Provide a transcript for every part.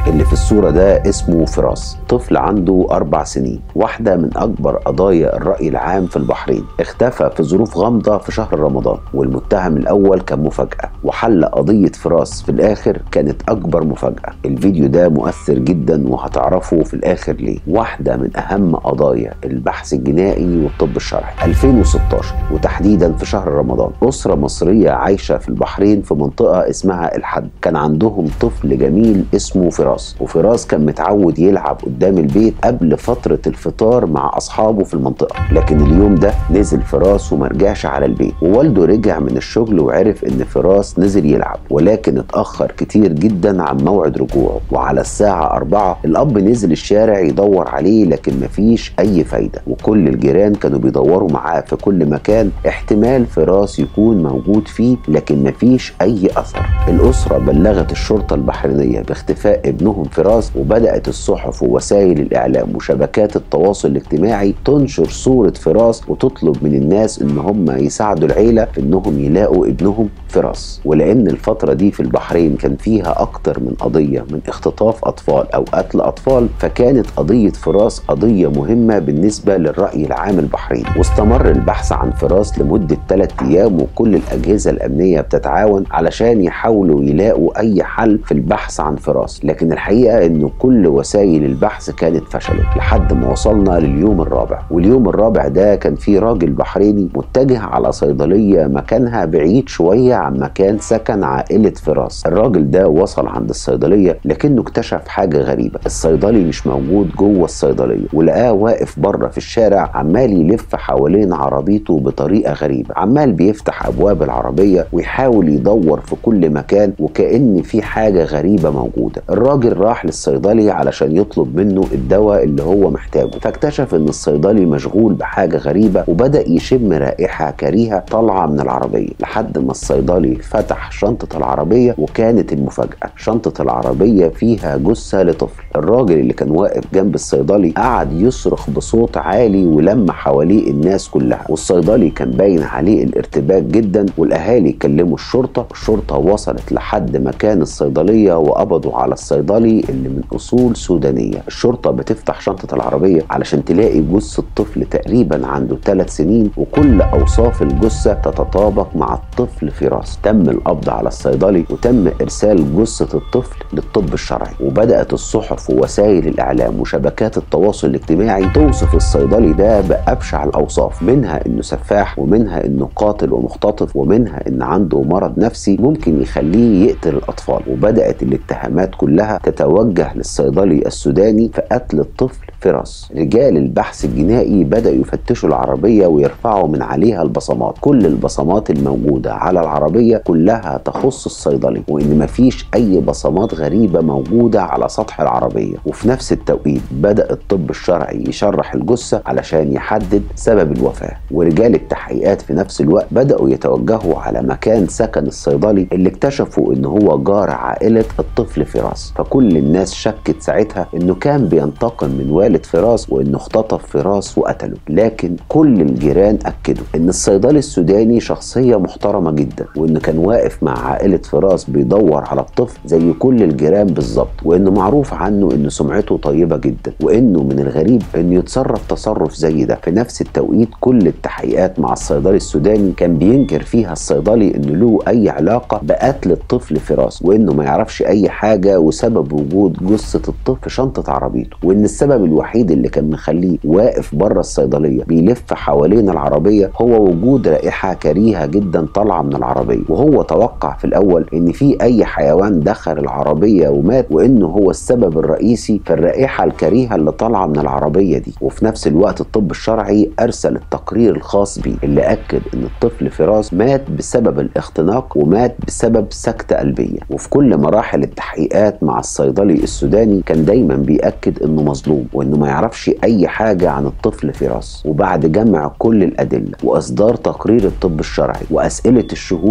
اللي في الصورة ده اسمه فراس طفل عنده أربع سنين واحدة من أكبر قضايا الرأي العام في البحرين اختفى في ظروف غامضة في شهر رمضان والمتهم الأول كان مفاجأة وحل قضية فراس في الآخر كانت أكبر مفاجأة الفيديو ده مؤثر جدا وهتعرفوا في الآخر ليه واحدة من أهم قضايا البحث الجنائي والطب الشرعي 2016 وتحديدا في شهر رمضان أسرة مصرية عايشة في البحرين في منطقة اسمها الحد كان عندهم طفل جميل اسمه فراس وفراس كان متعود يلعب قدام البيت قبل فترة الفطار مع أصحابه في المنطقة لكن اليوم ده نزل فراس ومرجعش على البيت ووالده رجع من الشغل وعرف إن فراس نزل يلعب ولكن اتأخر كتير جدا عن موعد رجوعه وعلى الساعة أربعة الأب نزل الشارع يدور عليه لكن مفيش أي فايدة وكل الجيران كانوا بيدوروا معاه في كل مكان احتمال فراس يكون موجود فيه لكن مفيش أي أثر الأسرة بلغت الشرطة البحرينية باختفاء ابنهم فراس وبدأت الصحف ووسائل الإعلام وشبكات التواصل الاجتماعي تنشر صورة فراس وتطلب من الناس إن هم يساعدوا العيلة في إنهم يلاقوا ابنهم فراس ولأن الفترة دي في البحرين كان فيها أكتر من قضية من اختطاف أطفال أو قتل أطفال فكانت قضية فراس قضية مهمة بالنسبة للرأي العام البحريني واستمر البحث عن فراس لمدة ثلاثة أيام وكل الأجهزة الأمنية بتتعاون علشان يحاولوا يلاقوا أي حل في البحث عن فراس لكن الحقيقة إن كل وسائل البحث كانت فشلت لحد ما وصلنا لليوم الرابع واليوم الرابع ده كان في راجل بحريني متجه على صيدلية مكانها بعيد شوية عن مكان سكن عائلة فراس الراجل ده وصل عند الصيدلية لكنه اكتشف حاجة غريبة الصيدلي مش موجود جوه الصيدلية ولقاه واقف بره في الشارع عمال يلف حوالين عربيته بطريقة غريبة عمال بيفتح أبواب العربية ويحاول يدور في كل مكان وكأن في حاجة غريبة موجودة الراجل راح للصيدلي علشان يطلب منه الدواء اللي هو محتاجه فاكتشف ان الصيدلي مشغول بحاجة غريبة وبدأ يشم رائحة كريهة طالعة من العربية لحد ما الصيدلي فتح شنطة العربية وكانت المفاجأة شنطة العربية فيها جثة لطفل الراجل اللي كان واقف جنب الصيدلي قعد يصرخ بصوت عالي ولم حواليه الناس كلها والصيدلي كان باين عليه الارتباك جدا والاهالي كلموا الشرطه الشرطه وصلت لحد مكان الصيدليه وقبضوا على الصيدلي اللي من اصول سودانيه الشرطه بتفتح شنطه العربيه علشان تلاقي جثه طفل تقريبا عنده ثلاث سنين وكل اوصاف الجثه تتطابق مع الطفل فراس تم القبض على الصيدلي وتم ارسال جثه الطفل للطب الشرعي وبدات الصحف ووسائل الاعلام وشبكات التواصل الاجتماعي توصف الصيدلي ده بابشع الاوصاف منها انه سفاح ومنها انه قاتل ومختطف ومنها ان عنده مرض نفسي ممكن يخليه يقتل الاطفال وبدات الاتهامات كلها تتوجه للصيدلي السوداني في قتل الطفل فراس رجال البحث الجنائي بدأوا يفتشوا العربية ويرفعوا من عليها البصمات كل البصمات الموجودة على العربية كلها تخص الصيدلي وإن مفيش أي بصمات غريبة موجودة على سطح العربية وفي نفس التوقيت بدأ الطب الشرعي يشرح الجثة علشان يحدد سبب الوفاة ورجال التحقيقات في نفس الوقت بدأوا يتوجهوا على مكان سكن الصيدلي اللي اكتشفوا إن هو جار عائلة الطفل فراس فكل الناس شكت ساعتها إنه كان بينتقم من والد فراس وإنه اختطف فراس وقتله لكن كل الجيران أكدوا إن الصيدلي السوداني شخصية محترمة جدا وإنه كان واقف مع عائلة فراس بيدور على الطفل زي كل الجيران بالظبط وإنه معروف عنه إن سمعته طيبة جدا وإنه من الغريب إنه يتصرف تصرف زي ده في نفس التوقيت كل التحقيقات مع الصيدلي السوداني كان بينكر فيها الصيدلي إنه له أي علاقة بقتل الطفل فراس وإنه ما يعرفش أي حاجة وسبب وجود جثة الطفل في شنطة عربيته وإن السبب الوحيد اللي كان مخليه واقف بره الصيدلية بيلف حوالين العربية هو وجود رائحة كريهة جدا طالعة من العربية وهو توقع في الأول إن في أي حيوان دخل العربية ومات وإنه هو السبب الرئيسي في الرائحة الكريهة اللي طالعة من العربية دي وفي نفس الوقت الطب الشرعي أرسل التقرير الخاص بيه اللي أكد إن الطفل فراس مات بسبب الاختناق ومات بسبب سكتة قلبية وفي كل مراحل التحقيقات مع الصيدلي السوداني كان دايما بيأكد إنه مظلوم وإنه ما يعرفش أي حاجة عن الطفل فراس وبعد جمع كل الأدلة وإصدار تقرير الطب الشرعي وأسئلة الشهود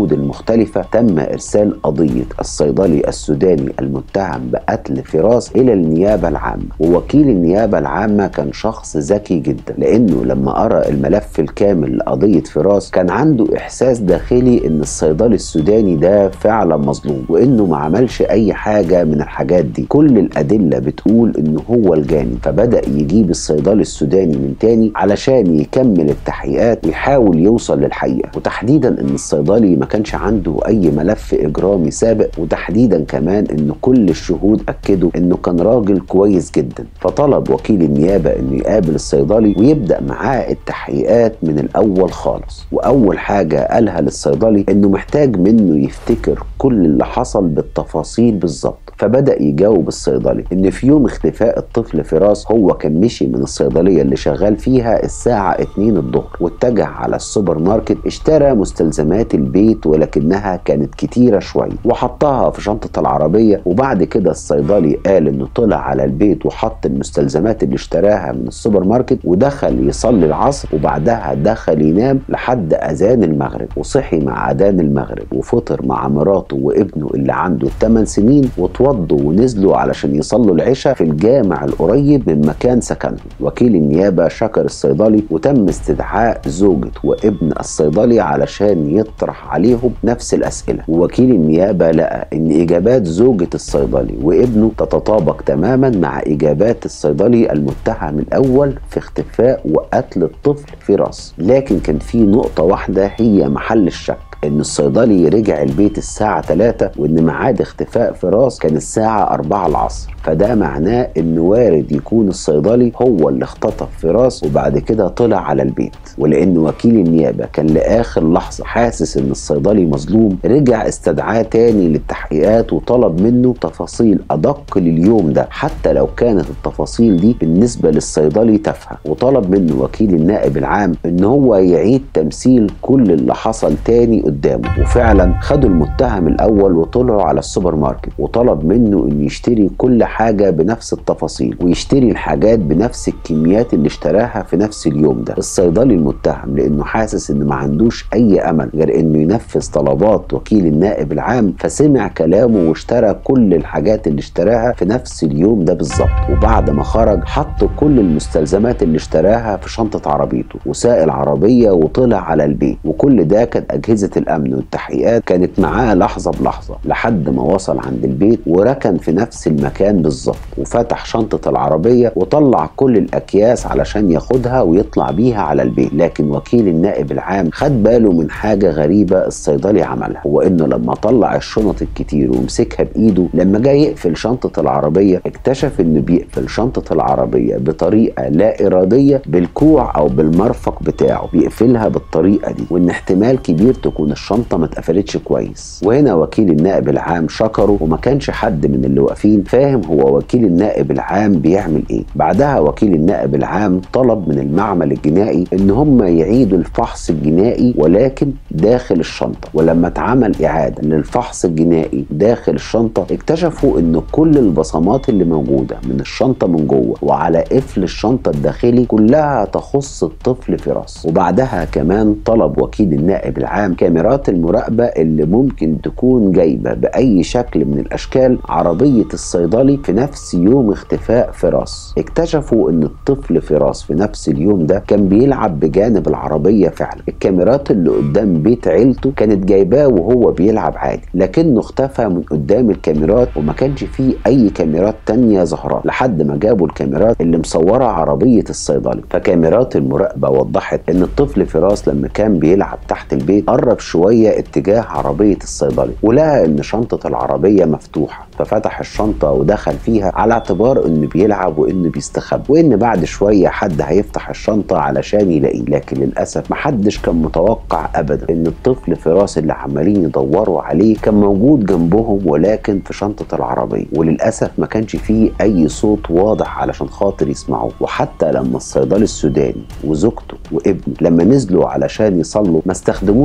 الشهود المختلفة تم إرسال قضية الصيدلي السوداني المتهم بقتل فراس إلى النيابة العامة ووكيل النيابة العامة كان شخص ذكي جدا لأنه لما قرأ الملف الكامل لقضية فراس كان عنده إحساس داخلي إن الصيدلي السوداني ده فعلا مظلوم وإنه ما عملش أي حاجة من الحاجات دي كل الأدلة بتقول إنه هو الجاني فبدأ يجيب الصيدلي السوداني من تاني علشان يكمل التحقيقات ويحاول يوصل للحقيقة وتحديدا إن الصيدلي ما كانش عنده أي ملف إجرامي سابق وتحديدا كمان إن كل الشهود أكدوا إنه كان راجل كويس جدا فطلب وكيل النيابة إنه يقابل الصيدلي ويبدأ معاه التحقيقات من الأول خالص وأول حاجة قالها للصيدلي إنه محتاج منه يفتكر كل اللي حصل بالتفاصيل بالظبط فبدأ يجاوب الصيدلي إن في يوم اختفاء الطفل فراس هو كان مشي من الصيدلية اللي شغال فيها الساعة 2 الظهر واتجه على السوبر ماركت اشترى مستلزمات البيت ولكنها كانت كتيرة شوية وحطها في شنطة العربية وبعد كده الصيدلي قال إنه طلع على البيت وحط المستلزمات اللي اشتراها من السوبر ماركت ودخل يصلي العصر وبعدها دخل ينام لحد أذان المغرب وصحي مع أذان المغرب وفطر مع مراته وابنه اللي عنده 8 سنين وتوضوا ونزلوا علشان يصلوا العشاء في الجامع القريب من مكان سكنهم وكيل النيابة شكر الصيدلي وتم استدعاء زوجة وابن الصيدلي علشان يطرح عليهم نفس الأسئلة ووكيل النيابة لقى إن إجابات زوجة الصيدلي وابنه تتطابق تماما مع إجابات الصيدلي المتهم الأول في اختفاء وقتل الطفل فراس لكن كان في نقطة واحدة هي محل الشك ان الصيدلي رجع البيت الساعة 3 وان ميعاد اختفاء فراس كان الساعة 4 العصر فده معناه ان وارد يكون الصيدلي هو اللي اختطف فراس وبعد كده طلع على البيت ولان وكيل النيابة كان لاخر لحظة حاسس ان الصيدلي مظلوم رجع استدعاه تاني للتحقيقات وطلب منه تفاصيل ادق لليوم ده حتى لو كانت التفاصيل دي بالنسبة للصيدلي تافهة وطلب منه وكيل النائب العام ان هو يعيد تمثيل كل اللي حصل تاني قدامه وفعلا خدوا المتهم الاول وطلعوا على السوبر ماركت وطلب منه انه يشتري كل حاجه بنفس التفاصيل ويشتري الحاجات بنفس الكميات اللي اشتراها في نفس اليوم ده الصيدلي المتهم لانه حاسس ان ما عندوش اي امل غير انه ينفذ طلبات وكيل النائب العام فسمع كلامه واشترى كل الحاجات اللي اشتراها في نفس اليوم ده بالظبط وبعد ما خرج حط كل المستلزمات اللي اشتراها في شنطه عربيته وساق العربيه وطلع على البيت وكل ده كانت اجهزه الامن والتحقيقات كانت معاه لحظه بلحظه لحد ما وصل عند البيت وركن في نفس المكان بالظبط وفتح شنطه العربيه وطلع كل الاكياس علشان ياخدها ويطلع بيها على البيت لكن وكيل النائب العام خد باله من حاجه غريبه الصيدلي عملها هو انه لما طلع الشنط الكتير ومسكها بايده لما جاي يقفل شنطه العربيه اكتشف انه بيقفل شنطه العربيه بطريقه لا اراديه بالكوع او بالمرفق بتاعه بيقفلها بالطريقه دي وان احتمال كبير تكون الشنطه ما اتقفلتش كويس وهنا وكيل النائب العام شكره وما كانش حد من اللي واقفين فاهم هو وكيل النائب العام بيعمل ايه بعدها وكيل النائب العام طلب من المعمل الجنائي ان هم يعيدوا الفحص الجنائي ولكن داخل الشنطه ولما اتعمل اعاده للفحص الجنائي داخل الشنطه اكتشفوا ان كل البصمات اللي موجوده من الشنطه من جوه وعلى قفل الشنطه الداخلي كلها تخص الطفل فراس وبعدها كمان طلب وكيل النائب العام كاميرات المراقبه اللي ممكن تكون جايبه باي شكل من الاشكال عربيه الصيدلي في نفس يوم اختفاء فراس اكتشفوا ان الطفل فراس في نفس اليوم ده كان بيلعب بجانب العربيه فعلا الكاميرات اللي قدام بيت عيلته كانت جايباه وهو بيلعب عادي لكنه اختفى من قدام الكاميرات وما كانش فيه اي كاميرات تانية ظهرت لحد ما جابوا الكاميرات اللي مصوره عربيه الصيدلي فكاميرات المراقبه وضحت ان الطفل فراس لما كان بيلعب تحت البيت قرب شويه اتجاه عربيه الصيدلي ولقى ان شنطه العربيه مفتوحه ففتح الشنطه ودخل فيها على اعتبار انه بيلعب وانه بيستخبى وان بعد شويه حد هيفتح الشنطه علشان يلاقيه لكن للاسف محدش كان متوقع ابدا ان الطفل فراس اللي عمالين يدوروا عليه كان موجود جنبهم ولكن في شنطه العربيه وللاسف ما كانش فيه اي صوت واضح علشان خاطر يسمعوه وحتى لما الصيدلي السوداني وزوجته وابنه لما نزلوا علشان يصلوا ما استخدموش العربيه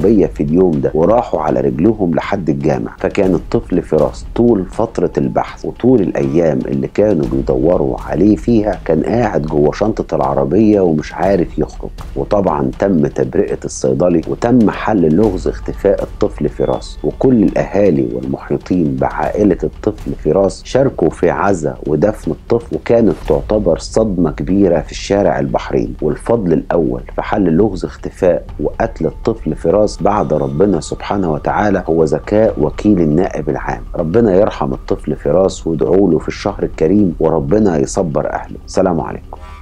العربيه في اليوم ده وراحوا على رجلهم لحد الجامع فكان الطفل فراس طول فتره البحث وطول الايام اللي كانوا بيدوروا عليه فيها كان قاعد جوه شنطه العربيه ومش عارف يخرج وطبعا تم تبرئه الصيدلي وتم حل لغز اختفاء الطفل فراس وكل الاهالي والمحيطين بعائله الطفل فراس شاركوا في عزا ودفن الطفل وكانت تعتبر صدمه كبيره في الشارع البحرين والفضل الاول في حل لغز اختفاء وقتل الطفل فراس بعد ربنا سبحانه وتعالى هو ذكاء وكيل النائب العام ربنا يرحم الطفل فراس وادعوا له في الشهر الكريم وربنا يصبر اهله سلام عليكم